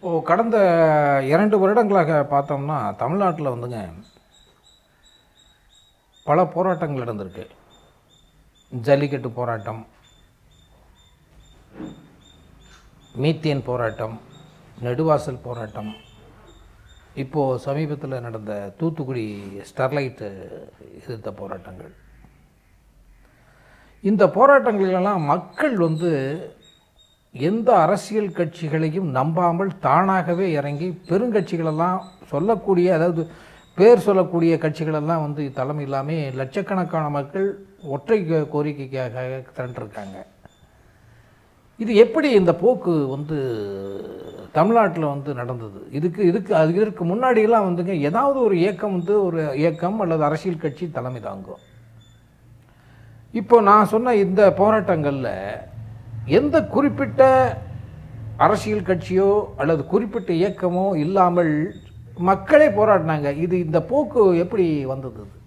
இப்போது கடந்த இரண்டு வருடங்களாக பார்த்தோம்னா தமிழ்நாட்டில் வந்துங்க பல போராட்டங்கள் நடந்திருக்கு ஜல்லிக்கட்டு போராட்டம் மீத்தேன் போராட்டம் நெடுவாசல் போராட்டம் இப்போது சமீபத்தில் நடந்த தூத்துக்குடி ஸ்டெர்லைட்டு எதிர்த்த போராட்டங்கள் இந்த போராட்டங்களிலெல்லாம் மக்கள் வந்து எந்த அரசியல் கட்சிகளையும் நம்பாமல் தானாகவே இறங்கி பெருங்கட்சிகளெல்லாம் சொல்லக்கூடிய அதாவது பேர் சொல்லக்கூடிய கட்சிகளெல்லாம் வந்து தலைமை இல்லாமல் லட்சக்கணக்கான மக்கள் ஒற்றை கோ- கோரிக்கைக்காக திரண்டிருக்காங்க இது எப்படி இந்த போக்கு வந்து தமிழ்நாட்டில் வந்து நடந்தது இதுக்கு இதுக்கு அது இதற்கு முன்னாடியெல்லாம் வந்துங்க ஏதாவது ஒரு இயக்கம் வந்து ஒரு இயக்கம் அல்லது அரசியல் கட்சி தலைமை தாங்கும் இப்போ நான் சொன்ன இந்த போராட்டங்களில் எந்த குறிப்பிட்ட அரசியல் கட்சியோ அல்லது குறிப்பிட்ட இயக்கமோ இல்லாமல் மக்களே போராடினாங்க இது இந்த போக்கு எப்படி வந்தது இது?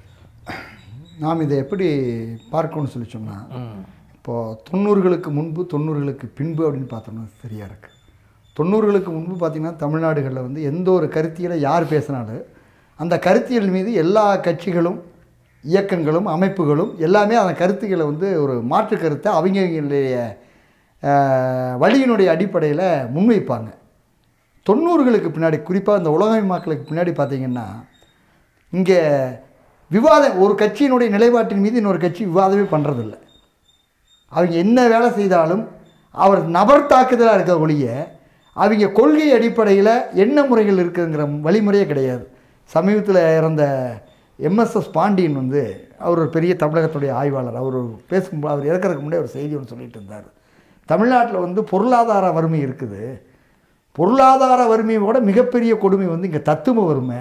நாம் இதை எப்படி பார்க்கணும்னு சொல்லி சொன்னால் ம் இப்போது தொண்ணூறுகளுக்கு முன்பு தொண்ணூறுகளுக்கு பின்பு அப்படின்னு பார்த்தோம்னா சரியாக இருக்குது தொண்ணூறுகளுக்கு முன்பு பார்த்திங்கன்னா தமிழ்நாடுகளில் வந்து எந்த ஒரு கருத்தியலை யார் பேசினாலும் அந்த கருத்தியல் மீது எல்லா கட்சிகளும் இயக்கங்களும் அமைப்புகளும் எல்லாமே அந்த கருத்துக்களை வந்து ஒரு மாற்று கருத்தை அவங்களுடைய அஹ், வழியினுடைய அடிப்படையில் முன்வைப்பாங்க தொண்ணூறுகளுக்கு பின்னாடி குறிப்பாக இந்த உலகமயமாக்கலுக்கு பின்னாடி பார்த்தீங்கன்னா இங்கே விவாதம் ஒரு கட்சியினுடைய நிலைப்பாட்டின் மீது இன்னொரு கட்சி விவாதமே பண்ணுறதில்ல அவங்க என்ன வேலை செய்தாலும் அவர் நபர் தாக்குதலாக இருக்க ஒழிய அவங்க கொள்கை அடிப்படையில் என்ன முறைகள் இருக்குங்கிற வழிமுறையே கிடையாது சமீபத்தில் இறந்த எம்எஸ்எஸ் பாண்டியன் வந்து அவர் ஒரு பெரிய தமிழகத்துடைய ஆய்வாளர் அவர் பேசும்போது அவர் இறக்கறதுக்கு முன்னாடி ஒரு செய்தி ஒன்று சொல்லிட்டு இருந்தார் தமிழ்நாட்டில் வந்து பொருளாதார வறுமை இருக்குது பொருளாதார வறுமையோட மிகப்பெரிய கொடுமை வந்து இங்கே தத்துவ வறுமை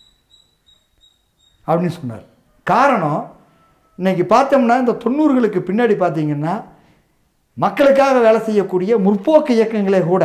அப்படின்னு சொன்னார் காரணம் இன்னைக்கு பார்த்தோம்னா இந்த தொண்ணூறுகளுக்கு பின்னாடி பார்த்தீங்கன்னா மக்களுக்காக வேலை செய்யக்கூடிய முற்போக்கு இயக்கங்களே கூட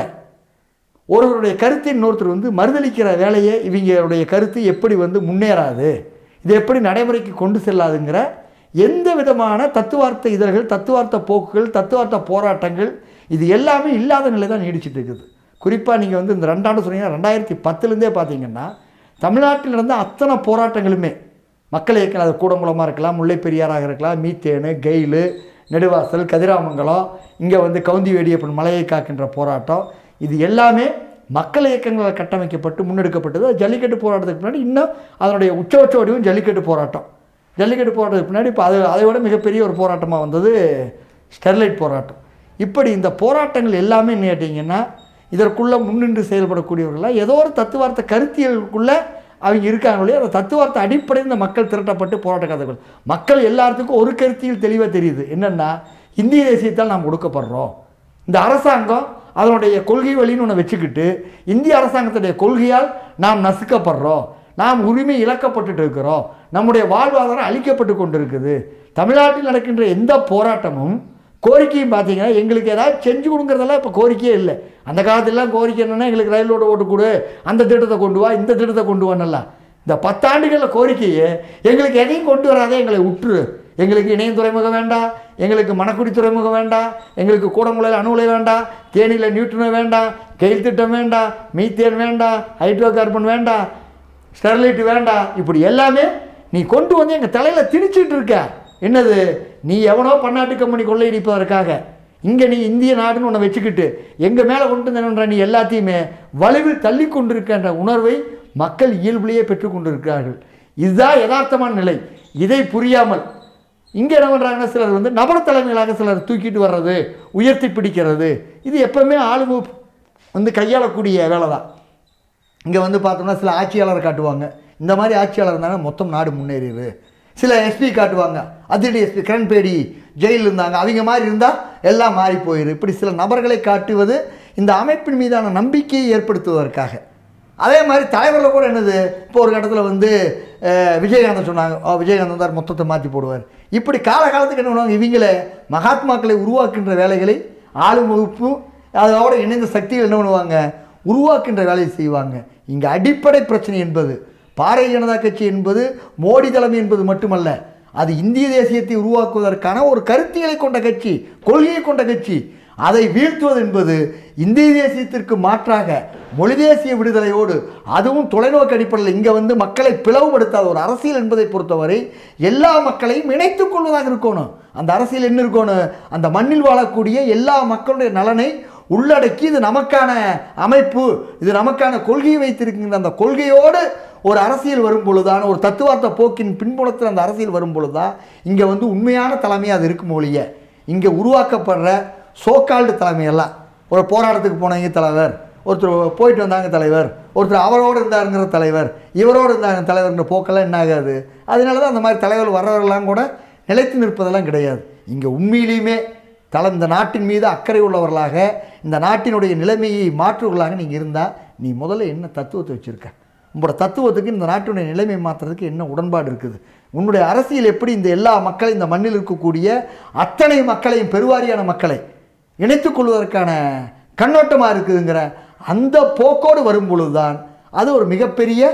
ஒருவருடைய கருத்தை இன்னொருத்தர் வந்து மறுதளிக்கிற வேலையை இவங்களுடைய கருத்து எப்படி வந்து முன்னேறாது இது எப்படி நடைமுறைக்கு கொண்டு செல்லாதுங்கிற எந்த விதமான தத்துவார்த்த இதழ்கள் தத்துவார்த்த போக்குகள் தத்துவார்த்த போராட்டங்கள் இது எல்லாமே இல்லாத நிலை தான் நீடிச்சிட்டு இருக்குது குறிப்பாக நீங்கள் வந்து இந்த ரெண்டாண்டு சொன்னீங்கன்னா ரெண்டாயிரத்தி பத்துலேருந்தே பார்த்தீங்கன்னா தமிழ்நாட்டில் நடந்த அத்தனை போராட்டங்களுமே மக்கள் இயக்கம் அது கூடங்குளமாக இருக்கலாம் முல்லை பெரியாராக இருக்கலாம் மீத்தேனு கெயிலு நெடுவாசல் கதிராமங்கலம் இங்கே வந்து கவுந்தி வேடியப்பன் மலையை காக்கின்ற போராட்டம் இது எல்லாமே மக்கள் இயக்கங்களால் கட்டமைக்கப்பட்டு முன்னெடுக்கப்பட்டது அது ஜல்லிக்கட்டு போராட்டத்துக்கு முன்னாடி இன்னும் அதனுடைய உச்சபட்ச வடிவம் ஜல்லிக்கட்டு போராட்டம் ஜல்லிக்கட்டு போராட்டத்துக்கு பின்னாடி இப்போ அது அதை விட மிகப்பெரிய ஒரு போராட்டமாக வந்தது ஸ்டெர்லைட் போராட்டம் இப்படி இந்த போராட்டங்கள் எல்லாமே என்ன கேட்டிங்கன்னா இதற்குள்ளே முன்னின்று செயல்படக்கூடியவர்களாக ஏதோ ஒரு தத்துவார்த்த கருத்தியலுக்குள்ளே அவங்க இருக்காங்களே அந்த தத்துவார்த்த அடிப்படையில் இந்த மக்கள் திரட்டப்பட்டு போராட்ட கதைகள் மக்கள் எல்லாத்துக்கும் ஒரு கருத்தியில் தெளிவாக தெரியுது என்னென்னா இந்திய தேசியத்தால் நாம் ஒடுக்கப்படுறோம் இந்த அரசாங்கம் அதனுடைய கொள்கை வழின்னு ஒன்று வச்சுக்கிட்டு இந்திய அரசாங்கத்துடைய கொள்கையால் நாம் நசுக்கப்படுறோம் நாம் உரிமை இழக்கப்பட்டுட்டு இருக்கிறோம் நம்முடைய வாழ்வாதாரம் அழிக்கப்பட்டு கொண்டு இருக்குது தமிழ்நாட்டில் நடக்கின்ற எந்த போராட்டமும் கோரிக்கையும் பார்த்தீங்கன்னா எங்களுக்கு ஏதாவது செஞ்சு கொடுங்கிறதெல்லாம் இப்போ கோரிக்கையே இல்லை அந்த காலத்துலலாம் கோரிக்கை என்னென்னா எங்களுக்கு ரயில் ரோடு ஓட்டு கொடு அந்த திட்டத்தை கொண்டு வா இந்த திட்டத்தை கொண்டு வானெல்லாம் இந்த பத்தாண்டுகளில் கோரிக்கையே எங்களுக்கு எதையும் கொண்டு வராதே எங்களை விட்டுரு எங்களுக்கு இணையம் துறைமுகம் வேண்டாம் எங்களுக்கு மணக்குடி துறைமுகம் வேண்டாம் எங்களுக்கு கூடங்குளையில் அணுகுலை வேண்டாம் தேனியில் நியூட்ரனோ வேண்டாம் கெயில் திட்டம் வேண்டாம் மீத்தேன் வேண்டாம் ஹைட்ரோ கார்பன் வேண்டாம் ஸ்டெர்லைட் வேண்டாம் இப்படி எல்லாமே நீ கொண்டு வந்து எங்கள் தலையில் திணிச்சிட்டு இருக்க என்னது நீ எவனோ பன்னாட்டு கம்பெனி கொள்ளையடிப்பதற்காக இங்கே நீ இந்திய நாடுன்னு ஒன்று வச்சுக்கிட்டு எங்கள் மேலே கொண்டு வந்தேன்ற நீ எல்லாத்தையுமே வலுவில் தள்ளி கொண்டிருக்கின்ற உணர்வை மக்கள் இயல்பிலேயே பெற்றுக்கொண்டிருக்கிறார்கள் இதுதான் யதார்த்தமான நிலை இதை புரியாமல் இங்கே என்ன பண்ணுறாங்கன்னா சிலர் வந்து நபர் தலைமைகளாக சிலர் தூக்கிட்டு வர்றது உயர்த்தி பிடிக்கிறது இது எப்பவுமே ஆளுமை வந்து கையாளக்கூடிய வேலை தான் இங்கே வந்து பார்த்தோம்னா சில ஆட்சியாளர் காட்டுவாங்க இந்த மாதிரி ஆட்சியாளர் இருந்தாங்க மொத்தம் நாடு முன்னேறிடுது சில எஸ்பி காட்டுவாங்க அதிரடி எஸ்பி கிரண்பேடி ஜெயிலில் இருந்தாங்க அவங்க மாதிரி இருந்தால் எல்லாம் மாறி போயிரு இப்படி சில நபர்களை காட்டுவது இந்த அமைப்பின் மீதான நம்பிக்கையை ஏற்படுத்துவதற்காக அதே மாதிரி தலைவரில் கூட என்னது இப்போ ஒரு கட்டத்தில் வந்து அஹ், விஜயகாந்தன் சொன்னாங்க "ஓ, விஜயகாந்தன் தான் மொத்தத்தை மாற்றி போடுவார் இப்படி காலகாலத்துக்கு என்ன பண்ணுவாங்க இவங்கள மகாத்மாக்களை உருவாக்குகின்ற வேலைகளை ஆளும் வகுப்பும் அதோட இணைந்த சக்திகள் என்ன பண்ணுவாங்க உருவாக்குகின்ற வேலையை செய்வாங்க இங்கே அடிப்படை பிரச்சனை என்பது பாரதிய ஜனதா கட்சி என்பது மோடி தலைமை என்பது மட்டுமல்ல அது இந்திய தேசியத்தை உருவாக்குவதற்கான ஒரு கருத்தியலை கொண்ட கட்சி கொள்கையை கொண்ட கட்சி அதை வீழ்த்துவது என்பது இந்திய தேசியத்திற்கு மாற்றாக மொழி தேசிய விடுதலையோடு அதுவும் தொலைநோக்கு அடிப்படையில் இங்கே வந்து மக்களை பிளவுபடுத்தாத ஒரு அரசியல் என்பதை பொறுத்தவரை எல்லா மக்களையும் இணைத்துக் கொள்வதாக இருக்கணும் அந்த அரசியல் என்ன இருக்கணும் அந்த மண்ணில் வாழக்கூடிய எல்லா மக்களுடைய நலனை உள்ளடக்கி இது நமக்கான அமைப்பு இது நமக்கான கொள்கையை வைத்திருக்கின்ற அந்த கொள்கையோடு ஒரு அரசியல் வரும் பொழுதான ஒரு தத்துவார்த்த போக்கின் பின்புலத்தில் அந்த அரசியல் வரும் பொழுதுதான் இங்கே வந்து உண்மையான தலைமையாக அது இருக்கும் ஒழிய இங்கே உருவாக்கப்படுற சோக்கால்டு தலைமையெல்லாம் ஒரு போராட்டத்துக்கு போனவங்க தலைவர் ஒருத்தர் போயிட்டு வந்தாங்க தலைவர் ஒருத்தர் அவரோடு இருந்தாருங்கிற தலைவர் இவரோடு இருந்தாங்க தலைவர்ங்கிற போக்கெல்லாம் என்ன ஆகாது அதனால தான் அந்த மாதிரி தலைவர் வர்றவர்கள்லாம் கூட நிலைத்து நிற்பதெல்லாம் கிடையாது இங்கே உண்மையிலையுமே தலை இந்த நாட்டின் மீது அக்கறை உள்ளவர்களாக இந்த நாட்டினுடைய நிலைமையை மாற்றுவர்களாக நீங்கள் இருந்தால் நீ முதல்ல என்ன தத்துவத்தை வச்சுருக்க உங்களோட தத்துவத்துக்கு இந்த நாட்டினுடைய நிலைமை மாற்றுறதுக்கு என்ன உடன்பாடு இருக்குது உன்னுடைய அரசியல் எப்படி இந்த எல்லா மக்களையும் இந்த மண்ணில் இருக்கக்கூடிய அத்தனை மக்களையும் பெருவாரியான மக்களை இணைத்துக் கொள்வதற்கான கண்ணோட்டமாக இருக்குதுங்கிற அந்த போக்கோடு வரும் பொழுதுதான் அது ஒரு மிகப்பெரிய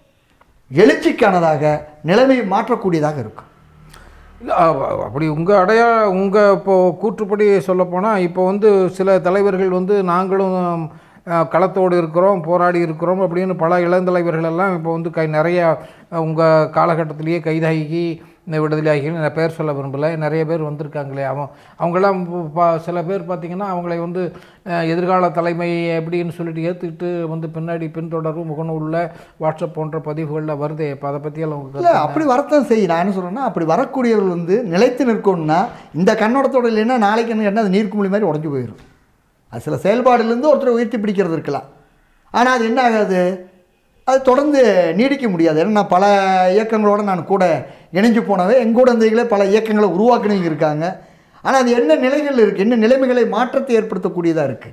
எழுச்சிக்கானதாக நிலைமையை மாற்றக்கூடியதாக இருக்கும் இல்ல, அ- அப்படி உங்கள் அடையா உங்கள் இப்போ கூற்றுப்படி சொல்லப்போனால் இப்போ வந்து சில தலைவர்கள் வந்து நாங்களும் அ, களத்தோடு இருக்கிறோம் போராடி இருக்கிறோம் அப்படின்னு பல இளந்தலைவர்கள் எல்லாம் இப்போ வந்து கை நிறைய உங்கள் காலகட்டத்திலேயே கைதாகி இந்த விடுதலையாகி நிறைய பேர் சொல்ல விரும்பலை நிறைய பேர் வந்திருக்காங்களே அவன் அவங்கெல்லாம் பா- சில பேர் பார்த்திங்கன்னா அவங்களை வந்து அ, எதிர்கால தலைமை எப்படின்னு சொல்லிட்டு ஏற்றுக்கிட்டு வந்து பின்னாடி பின்தொடரும் முகநூலில் வாட்ஸ்அப் போன்ற பதிவுகளில் வருதே இப்போ அதை பற்றியெல்லாம் உங்களுக்கு இல்லை அப்படி வரத்தான் செய்யும் நான் என்ன சொல்கிறேன்னா அப்படி வரக்கூடியவர்கள் வந்து நிலைத்து நிற்கணும்னா இந்த கண்ணோட்டத்தோட இல்லைன்னா நாளைக்கு என்ன கேட்டா அது நீர்க்குமிழி மாதிரி உடஞ்சி போயிடும் அது சில செயல்பாடுலேருந்து ஒருத்தரை உயர்த்தி பிடிக்கிறது இருக்கலாம் ஆனால் அது என்ன ஆகாது அது தொடர்ந்து நீடிக்க முடியாது ஏன்னா நான் பல இயக்கங்களோட நான் கூட இணைஞ்சு போனவே எங்கூட இருந்தீங்களே பல இயக்கங்களை உருவாக்குனவங்க இருக்காங்க ஆனால் அது என்ன நிலைகள் இருக்குது என்ன நிலைமைகளை மாற்றத்தை ஏற்படுத்தக்கூடியதாக இருக்குது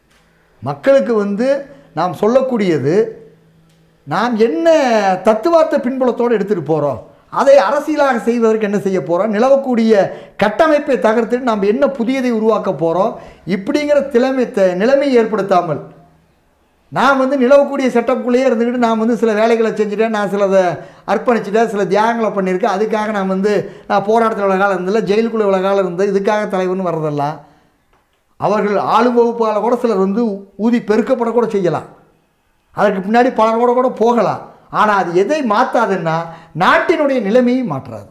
மக்களுக்கு வந்து நாம் சொல்லக்கூடியது நாம் என்ன தத்துவார்த்த பின்புலத்தோடு எடுத்துகிட்டு போகிறோம் அதை அரசியலாக செய்வதற்கு என்ன செய்ய போகிறோம் நிலவக்கூடிய கட்டமைப்பை தகர்த்துட்டு நாம் என்ன புதியதை உருவாக்க போகிறோம் இப்படிங்கிற திலைமை த- நிலைமையை ஏற்படுத்தாமல் நான் வந்து நிலவக்கூடிய செட்டப்புக்குள்ளேயே இருந்துக்கிட்டு நான் வந்து சில வேலைகளை செஞ்சுட்டேன் நான் சிலதை அர்ப்பணிச்சிட்டேன் சில தியாகங்களை பண்ணியிருக்கேன் அதுக்காக நான் வந்து நான் போராட்டத்தில் இவ்வளோ காலம் இருந்ததில்ல ஜெயிலுக்குள்ளே இவ்வளோ காலம் இருந்தது இதுக்காக தலைவர்னு வர்றதெல்லாம் அவர்கள் ஆளும் வகுப்பால் கூட சிலர் வந்து ஊதி பெருக்கப்படக்கூட செய்யலாம் அதற்கு பின்னாடி பலரோட கூட போகலாம் ஆனால் அது எதை மாற்றாதுன்னா நாட்டினுடைய நிலைமையை மாற்றாது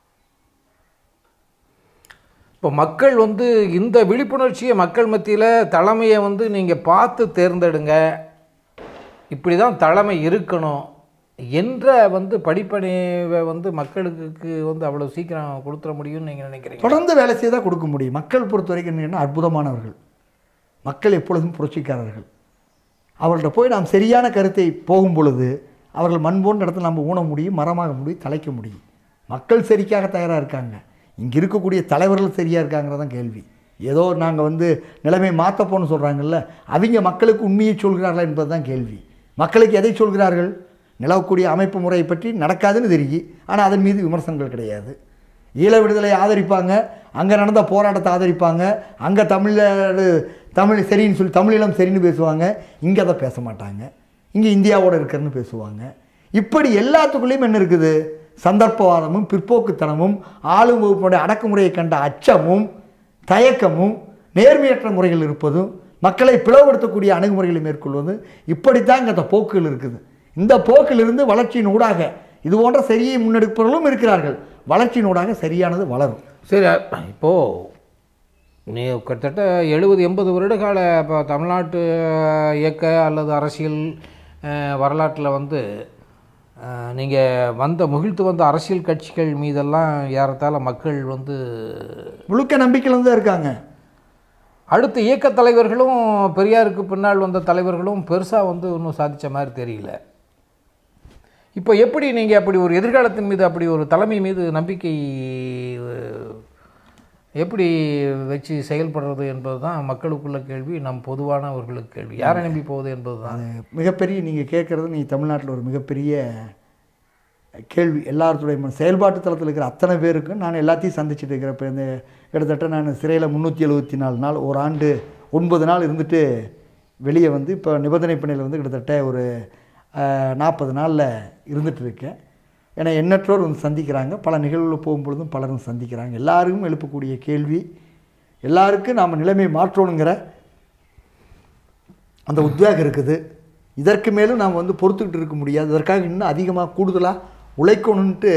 இப்போ மக்கள் வந்து இந்த விழிப்புணர்ச்சியை மக்கள் மத்தியில் தலைமையை வந்து நீங்கள் பார்த்து தேர்ந்தெடுங்க இப்படி தான் தலைமை இருக்கணும் என்ற வந்து படிப்பணிவை வந்து மக்களுக்கு வந்து அவ்வளோ சீக்கிரம் கொடுத்துட முடியும்னு நீங்கள் நினைக்கிறீங்க தொடர்ந்து வேலை செய்தால் கொடுக்க முடியும் மக்கள் பொறுத்த வரைக்கும் என்னன்னா அற்புதமானவர்கள் மக்கள் எப்பொழுதும் புரட்சிக்காரர்கள் அவர்கள்ட்ட போய் நாம் சரியான கருத்தை போகும் பொழுது அவர்கள் மண் போன்ற இடத்துல நம்ம ஊன முடியும் மரமாக முடியும் தலைக்க முடியும் மக்கள் சரிக்காக தயாராக இருக்காங்க இங்கே இருக்கக்கூடிய தலைவர்கள் சரியாக இருக்காங்கிறதான் கேள்வி ஏதோ நாங்கள் வந்து நிலைமை மாற்றப்போன்னு சொல்கிறாங்கல்ல அவங்க மக்களுக்கு உண்மையை சொல்கிறார்களா என்பது தான் கேள்வி மக்களுக்கு எதை சொல்கிறார்கள் நிலவக்கூடிய அமைப்பு முறையை பற்றி நடக்காதுன்னு தெரியும் ஆனால் அதன் மீது விமர்சனங்கள் கிடையாது ஈழ விடுதலை ஆதரிப்பாங்க அங்கே நடந்த போராட்டத்தை ஆதரிப்பாங்க அங்கே தமிழர் தமிழ் சரின்னு சொல்லி தமிழீழம் சரின்னு பேசுவாங்க இங்கே அதை பேச மாட்டாங்க இங்கே இந்தியாவோட இருக்கிறன்னு பேசுவாங்க இப்படி எல்லாத்துக்குள்ளேயும் என்ன இருக்குது சந்தர்ப்பவாதமும் பிற்போக்குத்தனமும் ஆளும் வகுப்பினுடைய அடக்குமுறையை கண்ட அச்சமும் தயக்கமும் நேர்மையற்ற முறைகள் இருப்பதும் மக்களை பிளவுபடுத்தக்கூடிய அணுகுமுறைகளை மேற்கொள்வது இப்படித்தான் இங்கே அந்த போக்குகள் இருக்குது இந்த போக்கிலிருந்து வளர்ச்சியின் ஊடாக இது போன்ற சரியை முன்னெடுப்பவர்களும் இருக்கிறார்கள் வளர்ச்சியின் ஊடாக சரியானது வளரும் சரி இப்போது நீ கிட்டத்தட்ட எழுபது எண்பது வருட கால இப்போ தமிழ்நாட்டு இயக்க அல்லது அரசியல் வரலாற்றில் வந்து நீங்கள் வந்த முகிழ்த்து வந்த அரசியல் கட்சிகள் மீதெல்லாம் ஏறத்தாழ மக்கள் வந்து முழுக்க நம்பிக்கையில் தான் இருக்காங்க அடுத்த இயக்க தலைவர்களும் பெரியாருக்கு பின்னால் வந்த தலைவர்களும் பெருசாக வந்து இன்னும் சாதித்த மாதிரி தெரியல இப்போ எப்படி நீங்கள் அப்படி ஒரு எதிர்காலத்தின் மீது அப்படி ஒரு தலைமை மீது நம்பிக்கை அஹ், எப்படி வச்சு செயல்படுறது என்பது தான் மக்களுக்குள்ள கேள்வி நம் பொதுவானவர்களுக்கு கேள்வி யாரை நம்பி போகுது என்பது தான் அது மிகப்பெரிய நீங்கள் கேட்குறது நீ தமிழ்நாட்டில் ஒரு மிகப்பெரிய கேள்வி எல்லாத்துடைய ம- செயல்பாட்டு தளத்தில் இருக்கிற அத்தனை பேருக்கும் நான் எல்லாத்தையும் சந்திச்சுட்டு இருக்கிறேன் இப்போ இந்த கிட்டத்தட்ட நான் சிறையில் முந்நூற்றி எழுபத்தி நாலு நாள் ஒரு ஆண்டு ஒன்பது நாள் இருந்துட்டு வெளியே வந்து இப்போ நிபந்தனை பணியில் வந்து கிட்டத்தட்ட ஒரு நாற்பது நாளில் இருந்துட்டு இருக்கேன் ஏன்னா எண்ணற்றோர் வந்து சந்திக்கிறாங்க பல நிகழ்வுகள் போகும்பொழுதும் பலரும் சந்திக்கிறாங்க எல்லாருக்கும் எழுப்பக்கூடிய கேள்வி எல்லாருக்கும் நாம் நிலைமை மாற்றணுங்கிற அந்த உத்வேகம் இருக்குது இதற்கு மேலும் நாம் வந்து பொறுத்துக்கிட்டு இருக்க முடியாது இதற்காக இன்னும் அதிகமாக கூடுதலாக உழைக்கணுன்ட்டு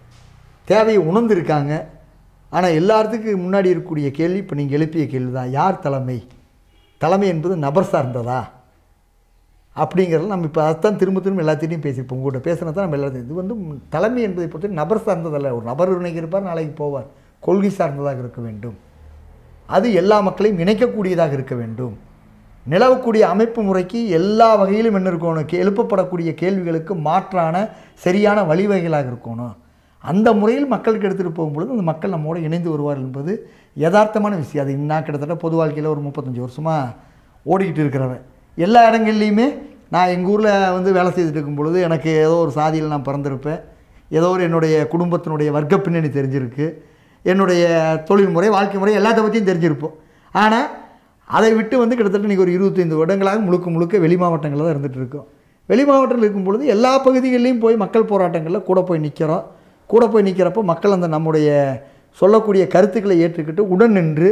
தேவையை உணர்ந்திருக்காங்க ஆனால் எல்லாத்துக்கு முன்னாடி இருக்கக்கூடிய கேள்வி இப்போ நீங்கள் எழுப்பிய கேள்வி தான் யார் தலைமை தலைமை என்பது நபர் சார்ந்ததா அப்படிங்கிறத நம்ம இப்போ அதைத்தான் திரும்ப திரும்ப எல்லாத்திட்டையும் பேசியிருப்போம் உங்கள்கிட்ட பேசினா தான் நம்ம எல்லாத்தையும் இது வந்து தலைமை என்பதை பொறுத்து நபர் சார்ந்ததல்ல ஒரு நபர் இன்னைக்கு இருப்பார் நாளைக்கு போவார் கொள்கை சார்ந்ததாக இருக்க வேண்டும் அது எல்லா மக்களையும் இணைக்கக்கூடியதாக இருக்க வேண்டும் நிலவக்கூடிய அமைப்பு முறைக்கு எல்லா வகையிலும் என்ன இருக்கணும் கே எழுப்பப்படக்கூடிய கேள்விகளுக்கு மாற்றான சரியான வழிவகைகளாக இருக்கணும் அந்த முறையில் மக்களுக்கு எடுத்துகிட்டு போகும்பொழுது அந்த மக்கள் நம்மோடு இணைந்து வருவார்கள் என்பது யதார்த்தமான விஷயம் அது இன்னும் கிட்டத்தட்ட பொது வாழ்க்கையில் ஒரு முப்பத்தஞ்சு வருஷமாக ஓடிக்கிட்டு இருக்கிறவன் எல்லா இடங்கள்லையுமே நான் எங்கள் ஊரில் வந்து வேலை செய்துட்டு இருக்கும் பொழுது எனக்கு ஏதோ ஒரு சாதியில் நான் பிறந்திருப்பேன் ஏதோ ஒரு என்னுடைய குடும்பத்தினுடைய வர்க்க பின்னணி தெரிஞ்சிருக்கு என்னுடைய தொழில் முறை வாழ்க்கை முறை எல்லாத்த பற்றியும் தெரிஞ்சிருப்போம் ஆனால் அதை விட்டு வந்து கிட்டத்தட்ட இன்றைக்கி ஒரு இருபத்தைந்து வருடங்களாக முழுக்க முழுக்க வெளி மாவட்டங்களில் தான் இருந்துகிட்டு இருக்கோம் வெளி மாவட்டத்தில் இருக்கும் பொழுது எல்லா பகுதிகளிலையும் போய் மக்கள் போராட்டங்களில் கூட போய் நிற்கிறோம் கூட போய் நிற்கிறப்போ மக்கள் அந்த நம்முடைய சொல்லக்கூடிய கருத்துக்களை ஏற்றுக்கிட்டு உடன் நின்று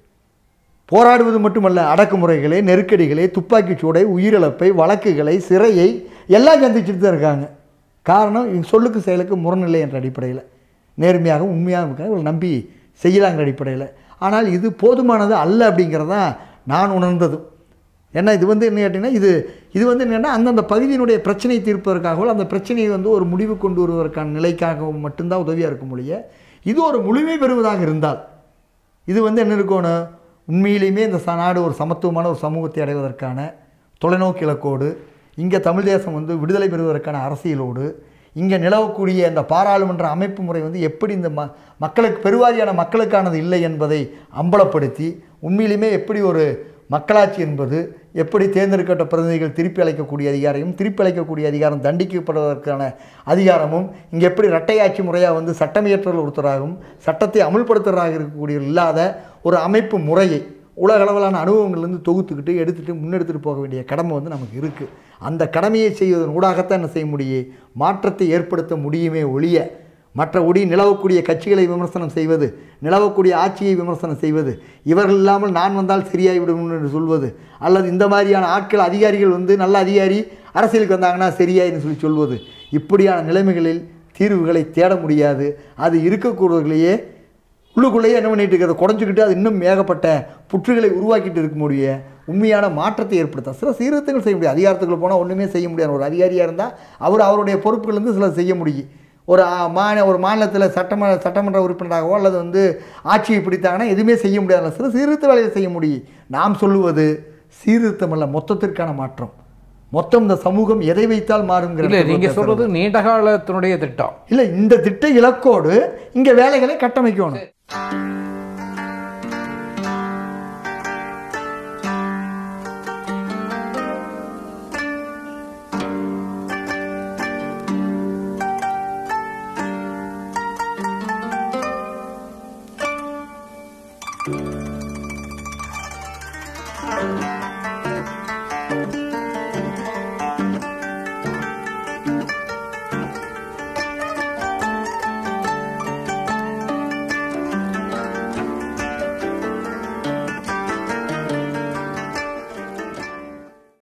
போராடுவது மட்டுமல்ல அடக்குமுறைகளை நெருக்கடிகளை துப்பாக்கிச் சூடை உயிரிழப்பை வழக்குகளை சிறையை எல்லாம் சந்திச்சுட்டு தான் இருக்காங்க காரணம் இவங்க சொல்லுக்கு செயலுக்கு முரணில்லை என்ற அடிப்படையில் நேர்மையாக உண்மையாக இருக்காங்க இவங்களை நம்பி செய்யலாங்கிற அடிப்படையில் ஆனால் இது போதுமானது அல்ல அப்படிங்கிறதான் நான் உணர்ந்ததும் ஏன்னா இது வந்து என்ன கேட்டிங்கன்னா இது இது வந்து என்னென்னா அந்தந்த பகுதியினுடைய பிரச்சனையை தீர்ப்பதற்காகவோ அந்த பிரச்சனையை வந்து ஒரு முடிவு கொண்டு வருவதற்கான நிலைக்காகவும் மட்டும்தான் உதவியாக இருக்கும் மொழிய இது ஒரு முழுமை பெறுவதாக இருந்தால் இது வந்து என்ன இருக்கணும் உண்மையிலேயுமே இந்த ச- நாடு ஒரு சமத்துவமான ஒரு சமூகத்தை அடைவதற்கான தொலைநோக்கு இலக்கோடு இங்கே தமிழ் தேசம் வந்து விடுதலை பெறுவதற்கான அரசியலோடு இங்கே நிலவக்கூடிய இந்த பாராளுமன்ற அமைப்பு முறை வந்து எப்படி இந்த ம மக்களுக்கு பெருவாரியான மக்களுக்கானது இல்லை என்பதை அம்பலப்படுத்தி உண்மையிலுமே எப்படி ஒரு மக்களாட்சி என்பது எப்படி தேர்ந்தெடுக்கப்பட்ட பிரதிநிதிகள் திருப்பி அளிக்கக்கூடிய அதிகாரமும் திருப்பி அளிக்கக்கூடிய அதிகாரம் தண்டிக்கப்படுவதற்கான அதிகாரமும் இங்கே எப்படி இரட்டையாட்சி முறையாக வந்து சட்டமியற்றல் ஒருத்தராகவும் சட்டத்தை அமுல்படுத்துறதாக இருக்கக்கூடிய இல்லாத ஒரு அமைப்பு முறையை உலக அளவிலான அனுபவங்கள்லேருந்து தொகுத்துக்கிட்டு எடுத்துகிட்டு முன்னெடுத்துட்டு போக வேண்டிய கடமை வந்து நமக்கு இருக்குது அந்த கடமையை செய்வதன் ஊடாகத்தான் என்ன செய்ய முடியும் மாற்றத்தை ஏற்படுத்த முடியுமே ஒழிய மற்றபடி நிலவக்கூடிய கட்சிகளை விமர்சனம் செய்வது நிலவக்கூடிய ஆட்சியை விமர்சனம் செய்வது இவர்கள் இல்லாமல் நான் வந்தால் சரியாகிவிடும் என்று சொல்வது அல்லது இந்த மாதிரியான ஆட்கள் அதிகாரிகள் வந்து நல்ல அதிகாரி அரசியலுக்கு வந்தாங்கன்னா சரியாயின்னு சொல்லி சொல்வது இப்படியான நிலைமைகளில் தீர்வுகளை தேட முடியாது அது இருக்கக்கூடியவர்களையே உள்ளுக்குள்ளேயே என்ன பண்ணிட்டு இருக்கிறத குறைஞ்சிக்கிட்டு அது இன்னும் ஏகப்பட்ட புற்றுகளை உருவாக்கிட்டு இருக்க முடிய உண்மையான மாற்றத்தை ஏற்படுத்த சில சீர்திருத்தங்கள் செய்ய முடியும் அதிகாரத்துக்குள்ள போனால் ஒன்றுமே செய்ய முடியாது ஒரு அதிகாரியாக இருந்தால் அவர் அவருடைய பொறுப்புகளிலிருந்து சில செய்ய முடியும் ஒரு ஆ, மாநில ஒரு மாநிலத்தில் சட்டமன்ற சட்டமன்ற உறுப்பினராகவோ அல்லது வந்து ஆட்சியை பிடித்தாங்கன்னா எதுவுமே செய்ய முடியாது சில சீர்திருத்த வேலையை செய்ய முடியும் நாம் சொல்லுவது சீர்திருத்தம் அல்ல மொத்தத்திற்கான மாற்றம் மொத்தம் இந்த சமூகம் எதை வைத்தால் மாறுங்கிற இல்லை நீங்க இடத்துல சொல்றது நீண்ட காலத்தினுடைய திட்டம் இல்லை இந்த திட்ட இலக்கோடு இங்கே வேலைகளை கட்டமைக்கணும் Thank